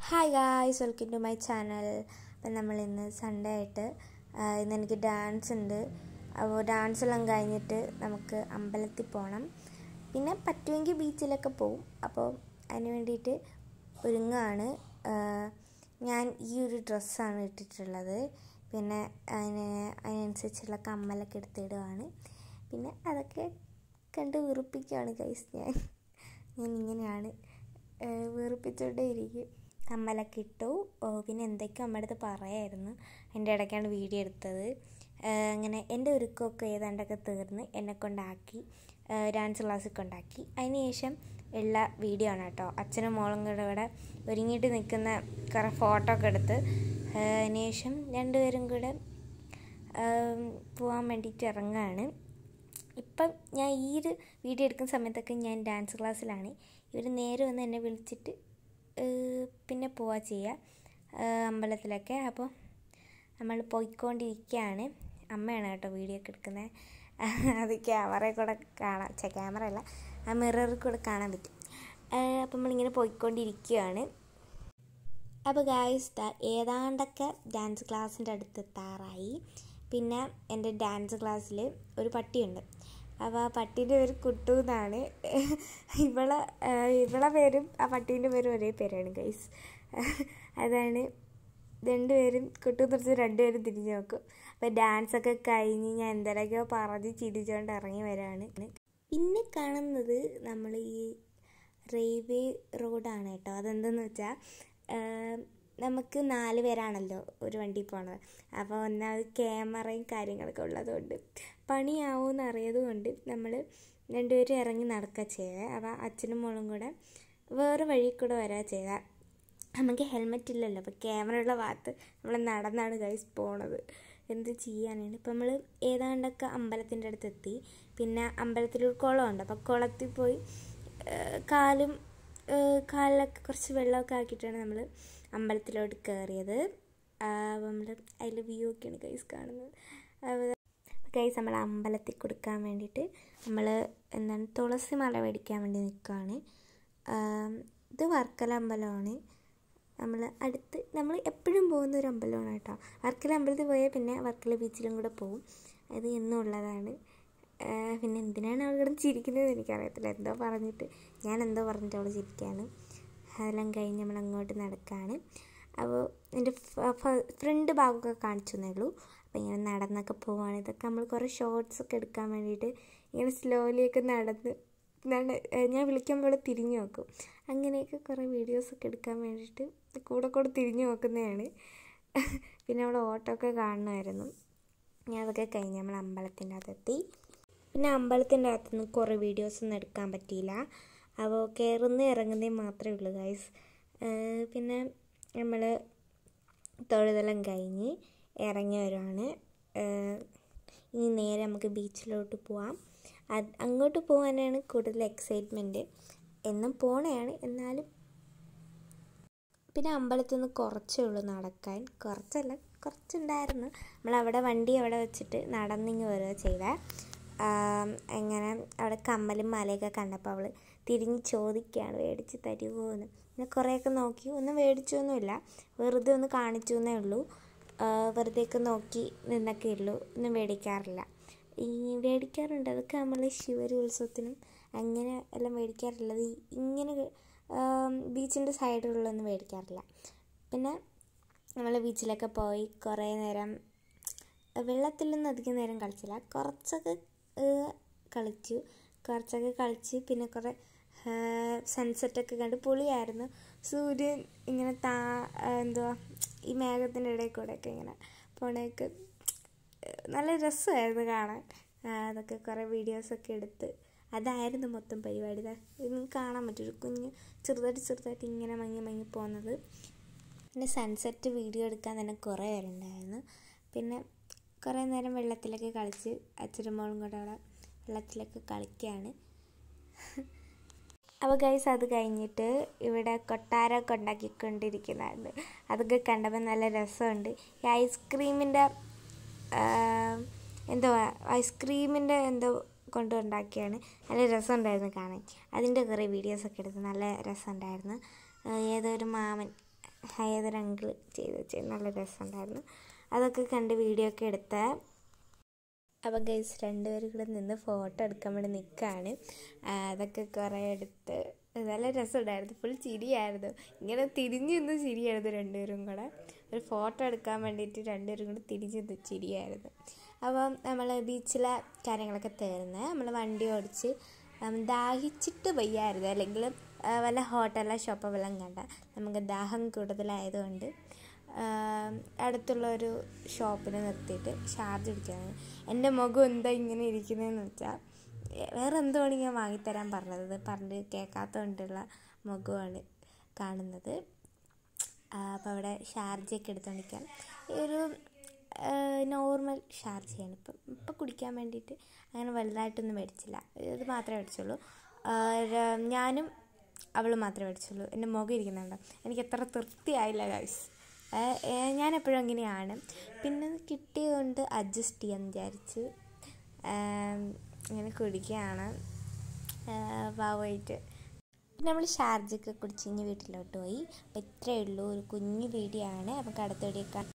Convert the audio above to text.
hi guys welcome to my channel അപ്പം നമ്മൾ ഇന്ന് സൺഡേ ആയിട്ട് ആ, ഇന്ന് എനിക്ക് ഡാൻസ് ഉണ്ട് അപ്പോൾ ഡാൻസ് എല്ലാം കഴിഞ്ഞിട്ട് നമുക്ക് അമ്പലത്തിൽ പോകണം പിന്നെ പറ്റുമെങ്കിൽ ബീച്ചിലൊക്കെ പോവും അപ്പോൾ അതിന് വേണ്ടിയിട്ട് ഒരുങ്ങാണ് ആ, ഞാൻ ഈ ഒരു ഡ്രസ്സാണ് ഇട്ടിട്ടുള്ളത് പിന്നെ അതിന് അതിനനുസരിച്ചുള്ള കമ്മലൊക്കെ എടുത്തിടുകയാണ് പിന്നെ അതൊക്കെ കണ്ട് വീർപ്പിക്കുകയാണ് ഗൈസ് ഞാൻ ഞാൻ ഇങ്ങനെയാണ് ഏഹ് വീർപ്പിച്ചുകൊണ്ടേ ഇരിക്കും കമ്മലൊക്കെ ഇട്ടു ഓ, പിന്നെ എന്തൊക്കെയോ അമ്മയുടെ അടുത്ത് പറയായിരുന്നു അതിൻ്റെ ഇടയ്ക്കാണ് വീഡിയോ എടുത്തത് ഏഹ് അങ്ങനെ എൻ്റെ ഒരുക്കമൊക്കെ ഏതാണ്ടൊക്കെ തീർന്ന് എന്നെ കൊണ്ടാക്കി ഏഹ് ഡാൻസ് ക്ലാസ്സിൽ കൊണ്ടാക്കി അതിന് ശേഷം ഉള്ള വീഡിയോ ആണ് കേട്ടോ അച്ഛനും മോളും കൂടെ ഇവിടെ ഒരുങ്ങിയിട്ട് നിൽക്കുന്ന കുറേ ഫോട്ടോ ഒക്കെ എടുത്ത് ഏഹ് അതിന് ശേഷം രണ്ടുപേരും കൂടെ ഏം, പോകാൻ വേണ്ടിയിട്ട് ഇറങ്ങുകയാണ് ഇപ്പം ഞാൻ ഈ ഒരു വീഡിയോ എടുക്കുന്ന സമയത്തൊക്കെ ഞാൻ ഡാൻസ് ക്ലാസ്സിലാണ് ഇവർ നേരെ വന്ന് എന്നെ വിളിച്ചിട്ട് ഏഹ്, പിന്നെ പോവാ ചെയ്യുക ഏഹ്, അമ്പലത്തിലൊക്കെ അപ്പോൾ നമ്മൾ പോയിക്കൊണ്ടിരിക്കുകയാണ് അമ്മയാണ് കേട്ടോ വീഡിയോ ഒക്കെ എടുക്കുന്നത് അത് ക്യാമറയിൽ കൂടെ കാണാം ചെ ക്യാമറ അല്ല ആ മിററിൽ കൂടെ കാണാൻ പറ്റും ഏഹ്, അപ്പം നമ്മളിങ്ങനെ പോയിക്കൊണ്ടിരിക്കുകയാണ് അപ്പോൾ ഗായ്സ് ഏതാണ്ടൊക്കെ ഡാൻസ് ക്ലാസ്സിൻ്റെ അടുത്ത് എത്താറായി പിന്നെ എൻ്റെ ഡാൻസ് ക്ലാസ്സിൽ ഒരു പട്ടിയുണ്ട് അപ്പോൾ ആ പട്ടീൻ്റെ പേര് കുട്ടു എന്നാണ് ഇവളെ ആഹ് ഇവളെ പേരും ആ പട്ടീൻ്റെ പേരും ഒരേ പേരാണ് ഗൈസ് അതാണ് രണ്ടുപേരും കുട്ടു തുറച്ച് രണ്ടുപേരും തിരിഞ്ഞു നോക്കും അപ്പോൾ ഡാൻസൊക്കെ കഴിഞ്ഞ് ഞാൻ എന്തെങ്കിലുമൊക്കെ പറഞ്ഞ് ചിരിച്ചുകൊണ്ട് ഇറങ്ങി വരാണ് പിന്നെ കാണുന്നത് നമ്മൾ ഈ റെയിൽവേ റോഡാണ് കേട്ടോ അതെന്തെന്ന് വെച്ചാൽ നമുക്ക് നാല് പേരാണല്ലോ ഒരു വണ്ടി പോണത് അപ്പോൾ ഒന്നാമത് ക്യാമറയും കാര്യങ്ങളൊക്കെ ഉള്ളതുകൊണ്ട് പണിയാവുമെന്ന് അറിയതുകൊണ്ട് നമ്മൾ രണ്ടുപേരും ഇറങ്ങി നടക്കുക ചെയ്യുക അപ്പോൾ അച്ഛനും മോളും കൂടെ വേറെ വഴി കൂടെ വരാ ചെയ്യുക നമുക്ക് ഹെൽമെറ്റ് ഇല്ലല്ലോ അപ്പോൾ ക്യാമറ ഉള്ള ഭാഗത്ത് നമ്മൾ നടന്നാണ് ഗൈസ് പോണത് എന്ത് ചെയ്യാനാണ് ഇപ്പം നമ്മൾ ഏതാണ്ടൊക്കെ അമ്പലത്തിൻ്റെ അടുത്ത് എത്തി പിന്നെ അമ്പലത്തിലൊരു കുളമുണ്ട് അപ്പോൾ കുളത്തിൽ പോയി ഏഹ് കാലും ഏഹ് കാലിലൊക്കെ കുറച്ച് വെള്ളമൊക്കെ ആക്കിയിട്ടാണ് നമ്മൾ അമ്പലത്തിലോട്ട് കയറിയത് അപ്പോൾ നമ്മൾ അതിൽ വ്യൂ ഒക്കെയാണ് ഗൈസ് കാണുന്നത് അപ്പോൾ ഗൈസ് നമ്മൾ അമ്പലത്തിൽ കൊടുക്കാൻ വേണ്ടിയിട്ട് നമ്മൾ എന്താണ് തുളസി മല മേടിക്കാൻ വേണ്ടി നിൽക്കുകയാണ് ഇത് വർക്കല അമ്പലമാണ് നമ്മൾ അടുത്ത് നമ്മൾ എപ്പോഴും പോകുന്ന ഒരു അമ്പലമാണ് കേട്ടോ വർക്കല അമ്പലത്തിൽ പോയാൽ പിന്നെ വർക്കല ബീച്ചിലും കൂടെ പോകും അത് എന്നും ഉള്ളതാണ് ആഹ് പിന്നെ എന്തിനാണ് അവൾ കിടന്ന് ചിരിക്കുന്നത് എനിക്കറിയത്തില്ല എന്തോ പറഞ്ഞിട്ട് ഞാൻ എന്തോ പറഞ്ഞിട്ട് അവൾ ചിരിക്കുകയാണ് അതെല്ലാം കഴിഞ്ഞ് നമ്മൾ അങ്ങോട്ട് നടക്കുകയാണ് അപ്പോൾ എൻ്റെ ഫ്രണ്ട് ഭാഗമൊക്കെ കാണിച്ചു തന്നേ ഉള്ളൂ അപ്പോൾ ഇങ്ങനെ നടന്നൊക്കെ പോവാണ് ഇതൊക്കെ നമ്മൾ കുറേ ഷോർട്സ് ഒക്കെ എടുക്കാൻ വേണ്ടിയിട്ട് ഇങ്ങനെ സ്ലോലിയൊക്കെ നടന്ന് നട ഞാൻ വിളിക്കുമ്പോൾ തിരിഞ്ഞു നോക്കും അങ്ങനെയൊക്കെ കുറേ വീഡിയോസൊക്കെ എടുക്കാൻ വേണ്ടിയിട്ട് കൂടെ കൂടെ തിരിഞ്ഞു നോക്കുന്നതാണ് പിന്നെ നമ്മൾ ഓട്ടോ ഒക്കെ കാണുമായിരുന്നു ഞാൻ അതൊക്കെ കഴിഞ്ഞ് നമ്മൾ അമ്പലത്തിൻ്റെ അകത്തെത്തി പിന്നെ അമ്പലത്തിൻ്റെ അകത്തുനിന്ന് കുറേ വീഡിയോസൊന്നും എടുക്കാൻ പറ്റിയില്ല അപ്പോൾ കയറുന്ന ഇറങ്ങുന്നേ മാത്രമേ ഉള്ളൂ ഗൈസ് പിന്നെ നമ്മൾ തൊഴുതെല്ലാം കഴിഞ്ഞ് ഇറങ്ങി വരുവാണ് ഏഹ് ഇനി നേരെ നമുക്ക് ബീച്ചിലോട്ട് പോവാം അത് അങ്ങോട്ട് പോകാനാണ് കൂടുതൽ എക്സൈറ്റ്മെൻറ്റ് എന്നും പോണയാണ് എന്നാലും പിന്നെ അമ്പലത്തിൽ നിന്ന് കുറച്ചേ ഉള്ളൂ നടക്കാൻ കുറച്ചല്ല കുറച്ചുണ്ടായിരുന്നു നമ്മളവിടെ വണ്ടി അവിടെ വെച്ചിട്ട് നടന്നിങ്ങ് വരിക ചെയ്തേ എങ്ങനെ അവിടെ കമ്മലും മലയൊക്കെ കണ്ടപ്പോൾ അവൾ തിരിഞ്ഞ് ചോദിക്കുകയാണ് മേടിച്ച് തരുമോ എന്ന് പിന്നെ കുറേയൊക്കെ നോക്കി ഒന്നും മേടിച്ചൊന്നുമില്ല വെറുതെ ഒന്ന് കാണിച്ചു എന്നേ ഉള്ളൂ വെറുതെയൊക്കെ നോക്കി നിന്നൊക്കെ ഉള്ളൂ ഒന്നും മേടിക്കാറില്ല ഈ മേടിക്കാറുണ്ട് അതൊക്കെ നമ്മൾ ശിവരി ഉത്സവത്തിനും അങ്ങനെ എല്ലാം മേടിക്കാറുള്ളത് ഈ ഇങ്ങനെ ബീച്ചിൻ്റെ സൈഡിലുള്ളൊന്നും മേടിക്കാറില്ല പിന്നെ നമ്മൾ ബീച്ചിലൊക്കെ പോയി കുറേ നേരം വെള്ളത്തിലൊന്നും അധികം നേരം കളിച്ചില്ല കുറച്ചൊക്കെ ഏഹ്, കളിച്ചു കുറച്ചൊക്കെ കളിച്ച് പിന്നെ കുറേ സൺസെറ്റൊക്കെ കണ്ട് പൊളിയായിരുന്നു സൂര്യൻ ഇങ്ങനെ താ എന്തുവാ ഈ മേഘത്തിൻ്റെ ഇടയിൽ കൂടെയൊക്കെ ഇങ്ങനെ പോണേക്ക് നല്ല രസമായിരുന്നു കാണാൻ ആ, അതൊക്കെ കുറേ വീഡിയോസൊക്കെ എടുത്ത് അതായിരുന്നു മൊത്തം പരിപാടി ദാ ഇത് കാണാൻ പറ്റും ഒരു കുഞ്ഞ് ചെറുതായിട്ട് ചെറുതായിട്ട് ഇങ്ങനെ മങ്ങി മങ്ങി പോകുന്നത് പിന്നെ സൺസെറ്റ് വീഡിയോ എടുക്കാൻ തന്നെ കുറേ പേരുണ്ടായിരുന്നു പിന്നെ കുറേ നേരം വെള്ളത്തിലൊക്കെ കളിച്ച് അച്ഛനും മോളും കൂടെ അവിടെ വെള്ളത്തിലൊക്കെ കളിക്കുകയാണ് അപ്പോൾ ഗൈസ് അത് കഴിഞ്ഞിട്ട് ഇവിടെ കൊട്ടാരമൊക്കെ ഉണ്ടാക്കിക്കൊണ്ടിരിക്കുന്നുണ്ട് അതൊക്കെ കണ്ടപ്പോൾ നല്ല രസമുണ്ട് ഈ ഐസ്ക്രീമിൻ്റെ എന്തോ ഐസ്ക്രീമിൻ്റെ എന്തോ കൊണ്ട് ഉണ്ടാക്കിയാണ് നല്ല രസമുണ്ടായിരുന്നു കാണാൻ അതിൻ്റെ കുറേ വീഡിയോസൊക്കെ എടുത്ത് നല്ല രസമുണ്ടായിരുന്നു ഏതോ ഒരു മാമൻ ഹൈദർ അങ്കിൾ ചെയ്ത് വെച്ചത് നല്ല രസമുണ്ടായിരുന്നു അതൊക്കെ കണ്ട് വീഡിയോ ഒക്കെ എടുത്ത അപ്പം ഗൈസ് രണ്ടുപേരും കൂടെ നിന്ന് ഫോട്ടോ എടുക്കാൻ വേണ്ടി നിൽക്കുകയാണ് അതൊക്കെ കുറേ എടുത്ത് നല്ല രസമുണ്ടായിരുന്നു ഫുൾ ചിരിയായിരുന്നു ഇങ്ങനെ തിരിഞ്ഞു നിന്ന് ചിരിയായിരുന്നു രണ്ടുപേരും കൂടെ ഒരു ഫോട്ടോ എടുക്കാൻ വേണ്ടിയിട്ട് രണ്ടുപേരും കൂടെ തിരിഞ്ഞു നിന്ന് ചിരിയായിരുന്നു അപ്പം നമ്മൾ ബീച്ചിലെ കാര്യങ്ങളൊക്കെ തീർന്ന് നമ്മൾ വണ്ടി ഓടിച്ച് ദാഹിച്ചിട്ട് വയ്യായിരുന്നു അല്ലെങ്കിൽ വല്ല ഹോട്ടലോ ഷോപ്പോ വല്ലതും കണ്ട നമുക്ക് ദാഹം കൂടുതലായതുകൊണ്ട് അടുത്തുള്ള ഒരു ഷോപ്പിൽ നിർത്തിയിട്ട് ഷാർജ് അടിക്കുകയാണ് എൻ്റെ മുഖം എന്താ ഇങ്ങനെ ഇരിക്കുന്നതെന്ന് വെച്ചാൽ വേറെ എന്തുകൊണ്ട് ഞാൻ വാങ്ങിത്തരാൻ പറഞ്ഞത് പറഞ്ഞ് കേൾക്കാത്തതുകൊണ്ടുള്ള മുഖമാണ് കാണുന്നത് അപ്പോൾ അവിടെ ഷാർജയൊക്കെ എടുത്തുകൊണ്ടിരിക്കാൻ ഒരു നോർമൽ ഷാർജയാണ് ഇപ്പം ഇപ്പം കുടിക്കാൻ വേണ്ടിയിട്ട് അങ്ങനെ വലുതായിട്ടൊന്നും മേടിച്ചില്ല ഇത് മാത്രമേ മേടിച്ചുള്ളൂ ഞാനും അവൾ മാത്രമേ മേടിച്ചുള്ളൂ എൻ്റെ മുഖം ഇരിക്കുന്നുണ്ടോ എനിക്ക് എത്ര തൃപ്തിയായില്ല ഗൈസ് ഞാൻ എപ്പോഴും അങ്ങനെയാണ് പിന്നെ കിട്ടിയതുകൊണ്ട് അഡ്ജസ്റ്റ് ചെയ്യാൻ വിചാരിച്ച് ഇങ്ങനെ കുടിക്കുകയാണ് പാവമായിട്ട് നമ്മൾ ഷാർജൊക്കെ കുടിച്ച് കഴിഞ്ഞ് വീട്ടിലോട്ട് പോയി അപ്പോൾ ഇത്രയേ ഉള്ളൂ ഒരു കുഞ്ഞു വീഡിയോ ആണ് നമുക്ക് അടുത്ത വീഡിയോ